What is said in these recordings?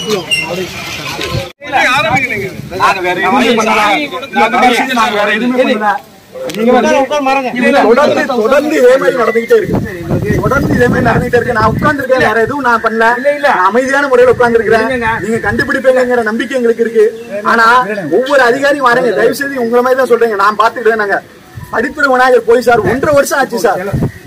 நாங்க வேற எதுவுமே பண்ணல. நாங்க வேற எதுவுமே நாங்க வேற எதுவுமே பண்ணல. நீங்க வந்து இல்ல, தொடர்ந்து தொடர்ந்து இதே மாதிரி நடந்துகிட்டே இருக்கு தொடர்ந்து இதே மாதிரி நடந்துகிட்டே இருக்கு நான் உட்கார்ந்துருக்கேன் வேற எதுவும் நான் பண்ணல நான் அமைதியான முறையில உட்கார்ந்துருக்கிறேன் நீங்க கண்டுபிடிப்பீங்கிற நம்பிக்கை எங்களுக்கு இருக்கு ஆனா ஒவ்வொரு அதிகாரியும் வரேங்க தயவு செய்து உங்களை மாதிரி தான் சொல்றேங்க நான் பாத்துக்கிட்டேன் நாங்க படித்துறை விநாயகர் போய் சார் ஒன்றரை வருஷம் ஆச்சு சார்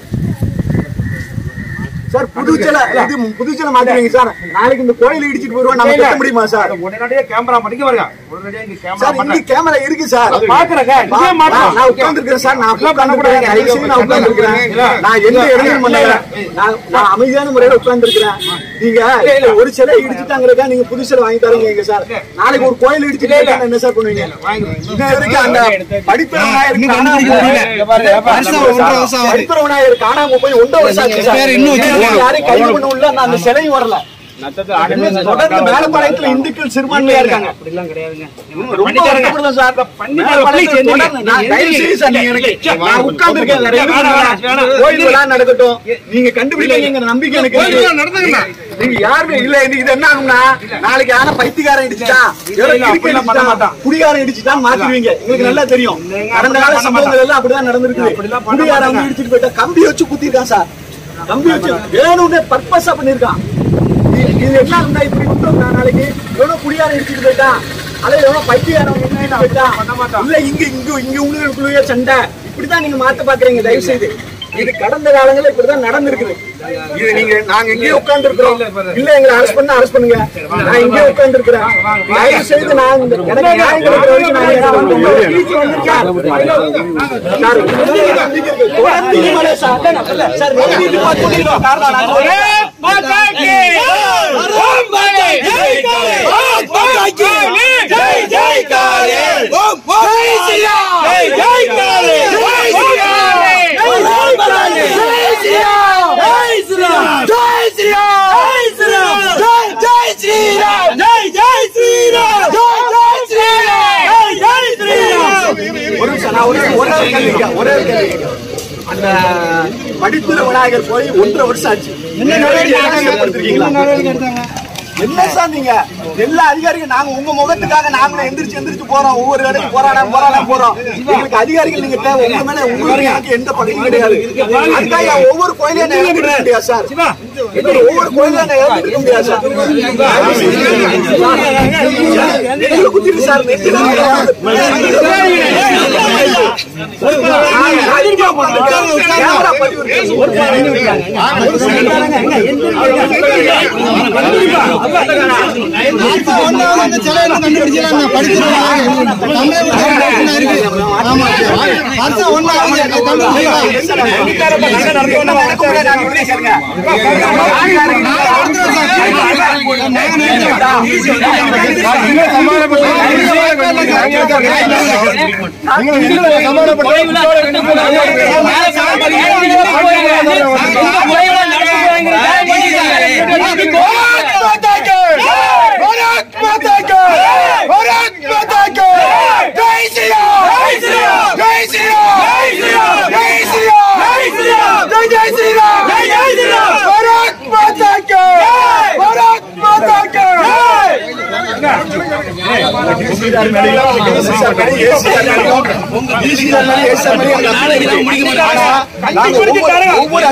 சார் புதுச்சேல இது புதுச்சேல மாத்திருங்க சார் நாளைக்கு இந்த கோயில இடிச்சிட்டு போயிருவோம் நம்ம கட்ட முடியுமா சார் உடனடியா கேமரா பண்ணிக்க வருங்க உடனடியா இங்க கேமரா சார் இங்க கேமரா இருக்கு சார் பாக்குறேங்க இதே மாட்டோம் நான் உட்கார்ந்துருக்கேன் சார் நான் உட்கார்ந்துருக்கேன் தயவு செய்து நான் உட்கார்ந்துருக்கேன் நான் எந்த இடமும் பண்ணல நான் நான் அமைதியான முறையில உட்கார்ந்துருக்கேன் நீங்க ஒரு சிலை இடிச்சுட்டாங்கிறதா நீங்க புது சிலை வாங்கி தரீங்க சார் நாளைக்கு ஒரு கோயில் இடிச்சுட்டு போயிட்டா என்ன சார் பண்ணுவீங்க இன்ன வரைக்கும் அந்த படிப்புற விநாயகர் காணாம படிப்புற விநாயகர் காணாம போய் ஒன்றரை வருஷம் ஆச்சு சார் இன்னும் யாரையும் கைது பண்ண உள்ள அந்த சிலையும் வரல தொடர்ந்து மேலப்பாளையத்துல இந்துக்கள் சிறுபான்மையா இருக்காங்க ரொம்ப வருத்தப்படுறேன் சார். மேலப்பாளையத்துல தொடர்ந்து நான் தயவு செய்து சார் நீங்க எனக்கு- நான் உட்கார்ந்திருக்கேன் வேற எதுவும் பண்ணல. கோயில் விழா நடக்கட்டும் நீங்க கண்டுபிடிப்பீங்கிற நம்பிக்கை எனக்கு இருக்கு. நீங்க யாருமே இல்ல இது இது என்ன ஆகும்னா நாளைக்கு ஆனா பைத்தியக்காரன் இடிச்சுட்டான் ஏதோ கிறுக்கன் இடிச்சுட்டான், குடிகாரன் இடிச்சுட்டான் மாத்திருவீங்க உங்களுக்கு நல்லா தெரியும் கடந்த கால சம்பவங்கள் எல்லாம் அப்படிதான் நடந்திருக்கு குடிகாரன் வந்து இடிச்சிட்டு போயிட்டா கம்பி வச்சு குத்திருக்கான் சார் கம்பி வச்சு வேணும்னே பர்பஸா பண்ணிருக்கான் இது- இது என்ன ஆகும்னா இப்படி விட்டோம்னா நாளைக்கு எவ்வளவு குடியாரம் இடிச்சிட்டு போயிட்டான் அல்ல எவ்வளவு பைத்தியாரம் இடிச்சிட்டு போயிட்டான் இல்ல இங்க இங்க இங்க உங்களுக்குள்ளேயே சண்டை இப்படிதான் நீங்க மாத்த பாக்குறீங்க தயவு செய்து இது கடந்த காலங்கள்ல இப்படிதான் நடந்திருக்குது இது நீங்க நாங்க எங்கேயோ உட்கார்ந்து இருக்கிறோம் இல்ல எங்களை அரஸ்ட் பண்ண அரஸ்ட் பண்ணுங்க நான் இங்கே உட்கார்ந்து இருக்கிறேன் தயவு செய்து நான் இந்த எனக்கு நியாயம் கிடைக்கிற வரைக்கும் நான் இங்க வந்து உங்களை வீட்டுக்கு வந்திருக்கேன். சார், தொடர்ந்து இனிமேலே சார், சார், வெளிய வீட்டுக்கு பார்த்து கொண்டிருக்கோம். காரணம் நான் சொல்றேன். ஒரு நிமிஷம், நான் ஒரே ஒரே ஒரு கேள்வி கேட்கிறேன். ஒரே ஒரு கேள்வி கேட்கிறேன். அந்த படித்துற விநாயகர் போய் ஒன்றரை வருஷம் ஆச்சு என்ன நடவடிக்கை எடுத்திருக்கீங்களா? என்ன சார் நீங்க எல்லா அதிகாரிகள் நாங்க உங்க முகத்துக்காக நாங்களும் எந்திரிச்சு எந்திரிச்சு போறோம் ஒவ்வொரு இடத்துக்கு போராடம் போராடம் போறோம் எங்களுக்கு அதிகாரிகள் நீங்க தேவை உங்க மேல உங்களுக்கு எனக்கு எந்த பகையும் கிடையாது அதுக்காக ஒவ்வொரு கோயிலையும் நான் இழந்துட்டு இருக்க முடியாது சார் எங்க ஒவ்வொரு கோயிலையும் நான் இழந்துட்டு இருக்க முடியாது சார் நெத்தியில குத்திட்டு சார் நெத்தியில கேமரா பதிவு இருக்கு. ஒரு ஒவ்வொரு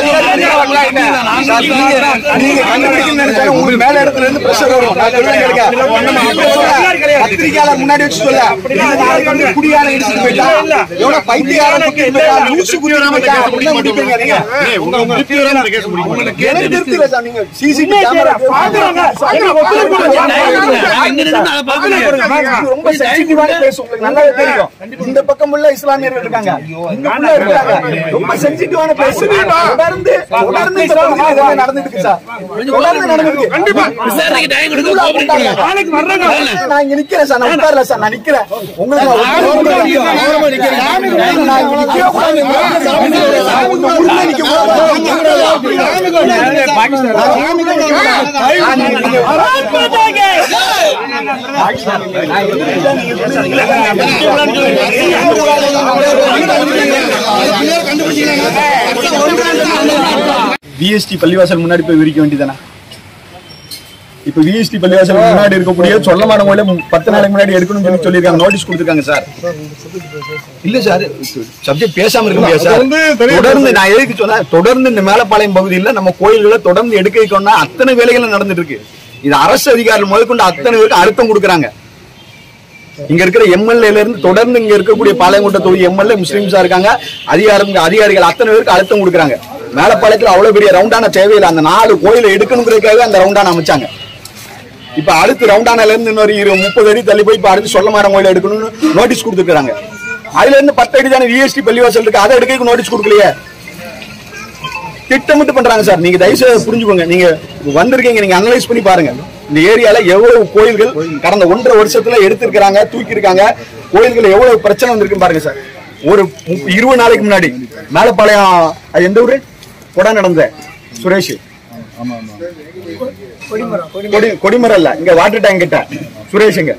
உங்களுக்கு மேல இடத்துல இருந்து பிரஷர் வரும் நான் சொல்றேன் கேளுங்க. பத்திரிக்கையாளர் முன்னாடி வச்சு சொல்ல இது நாளைக்கு வந்து குடியார இடிச்சுட்டு போயிட்டா எவ்வளவு பைத்தியாரம் குத்திட்டு போயிட்டா லூசு குத்திட்டு போயிட்டா அப்படிதான் முடிப்பீங்க நீங்க எனக்கு தெரியல சார் நீங்க சிசிடிவி கேமரா பாக்குறாங்க ரொம்ப சென்சிட்டிவான பேசு உங்களுக்கு நல்லாவே தெரியும் இந்த பக்கம் உள்ள இஸ்லாமியர்கள் இருக்காங்க இங்க உள்ள இருக்காங்க ரொம்ப சென்சிட்டிவான பேசு தொடர்ந்து தொடர்ந்து இந்த பகுதியில இதெல்லாம் நடந்துட்டு இருக்கு சார் தொடர்ந்து நடந்துட்டு இருக்கு கண்டிப்பா நாளைக்கு வர்றாங்க நான் இங்க நிக்கிறேன் சார் நான் உட்கார்ல சார் நான் நிக்கிறேன் உங்களுக்கு நான் ஓரமா நிக்கிறேன். நான் இங்க நிக்கவே கூடாது. உங்க முன்னாடி நிக்க விஎஸ்டி பள்ளிவாசல் முன்னாடி போய் விரிக்க வேண்டியதானே இப்ப விஎஸ்டி பள்ளிவாசல் முன்னாடி இருக்கக்கூடிய சொல்லமான கோயில பத்து நாளைக்கு முன்னாடி எடுக்கணும்னு சொல்லி சொல்லியிருக்காங்க நோட்டீஸ் கொடுத்துருக்காங்க சார் இல்ல சார் சப்ஜெக்ட் பேசாம இருக்க முடியாது சார் வந்து தெரியும் தொடர்ந்து நான் எதுக்கு சொன்னேன் தொடர்ந்து இந்த மேலப்பாளையம் பகுதியில் நம்ம கோயில்களை தொடர்ந்து எடுக்க வைக்கணும்னா அத்தனை வேலைகளும் நடந்துட்டு இருக்கு இது அரசு அதிகாரிகள் முதற்கொண்டு அத்தனை பேருக்கு அழுத்தம் கொடுக்குறாங்க இங்க இருக்கிற எம்எல்ஏல இருந்து தொடர்ந்து இங்க இருக்கக்கூடிய பாளையங்கோட்டை தொகுதி எம்எல்ஏ முஸ்லிம்ஸா இருக்காங்க அதிகாரம் அதிகாரிகள் அத்தனை பேருக்கு அழுத்தம் கொடுக்குறாங்க மேலப்பாளையத்துல அவ்வளவு பெரிய ரவுண்டான தேவையில்லை அந்த நாலு கோயிலை எடுக்கணுங்கிறதுக்காக அந்த ரவுண்டான அமைச்சாங்க இப்ப அடுத்து ரவுண்டானால இருந்து இன்னொரு இரு முப்பது அடி தள்ளி போய் இப்ப அடுத்து சொல்லமாடம் கோயில் எடுக்கணும்னு நோட்டீஸ் கொடுத்துருக்காங்க அதுல இருந்து பத்து அடி தானே விஎஸ்டி பள்ளிவாசல் இருக்கு அதை எடுக்க நோட்டீஸ் கொடுக்கலையே திட்டமிட்டு பண்றாங்க சார் நீங்க தயவு செய்து புரிஞ்சுக்கோங்க நீங்க வந்திருக்கீங்க நீங்க அனலைஸ் பண்ணி பாருங்க இந்த ஏரியால எவ்வளவு கோயில்கள் கடந்த ஒன்றரை வருஷத்துல எடுத்திருக்காங்க தூக்கி இருக்காங்க கோயில்கள் எவ்வளவு பிரச்சனை வந்திருக்கு பாருங்க சார் ஒரு முப்ப- இருபது நாளைக்கு முன்னாடி மேலப்பாளையம் அது எந்த ஊரு கொடை நடந்த சுரேஷ் கொடி கொடிமரம் இல்ல இங்க வாட்டர் டேங்க் கிட்ட சுரேஷுங்க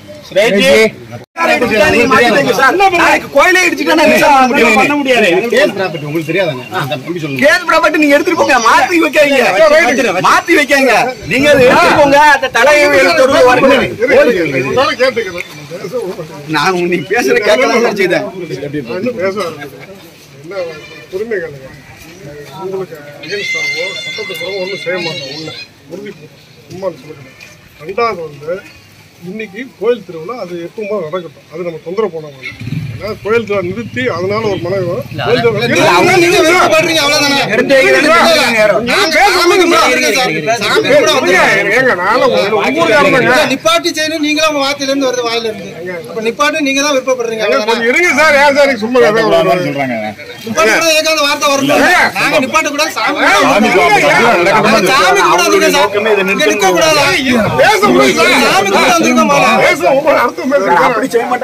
கோயிலே பண்ண முடியாது உங்களுக்கு தெரியாதாங்க அந்த தம்பி சொல்லுங்க கேஸ் ப்ராப்பர்ட்டி நீங்க எடுத்துட்டு போங்க மாத்தி வைக்காதீங்க மாத்தி வைக்காங்க நீங்க அதை எடுத்துட்டு போங்க அந்த தலையை எழுத்தோட வரணும் இருந்தாலும் கேட்டுக்கிறேன் பேச நான் உங்க- நீங்க பேசுற கேட்கலாம் நினைச்சுதான் நான் இன்னும் பேச வரல. என்ன உரிமைகள் உங்களுக்கு அகேன்ஸ்டாவோ சட்டத்துக்கு ஒன்றும் செய்ய மாட்டோம் ஒன்று உறுதி சும்மா சொல்லுங்க ரெண்டாவது வந்து இன்னைக்கு கோயில் திருவிழா அது எப்பவுமே நடக்கட்டும் அது நம்ம தொந்தரவு பண்ண வேண்டாம் ஏன்னா கோயில் திருவிழா நிறுத்தி அதனால ஒரு மனைவி வரும். கோயில் திருவிழா- அவங்க நீங்க விருப்பப்படுறீங்க அவ்வளவுதானே நாங்க சாமி கும்பிட வந்திருக்கோம் சார். சாமி கும்பிட வந்திருக்கோம். ஏங்க நானும் உங்க- உங்க ஊர்காரனுங்க. இல்ல, நிப்பாட்டி செய்யணும் நீங்களும் உங்க வார்த்தையில இருந்து வருது வாயில இருந்து அப்ப நிப்பாட்டு நீங்க தான் விருப்பப்படுறீங்க ஏங்க, அவ்வளவுதானே? கொஞ்சம் இருங்க சார் ஏன் சார் நீங்க சும்மா ஏதாவது ஒரு- நிப்பாட்ட கூட ஏங்க அந்த வார்த்தை வரல நாங்க நிப்பாட்ட கூட சாமி கும்பிட சாமி வந்திருக்கோம். கும்பிட சாமி கும்பிட வந்திருக்கோம் சார். நோக்கமே இதை இங்க நிக்க கூடாதா? பேச முடியும் சார் சாமி கும்பிட வந்திருக்கோம் மேல. பேச ஒவ்வொரு அர்த்தம் பேசுறேன் அப்படி செய்ய மாட்டாங்க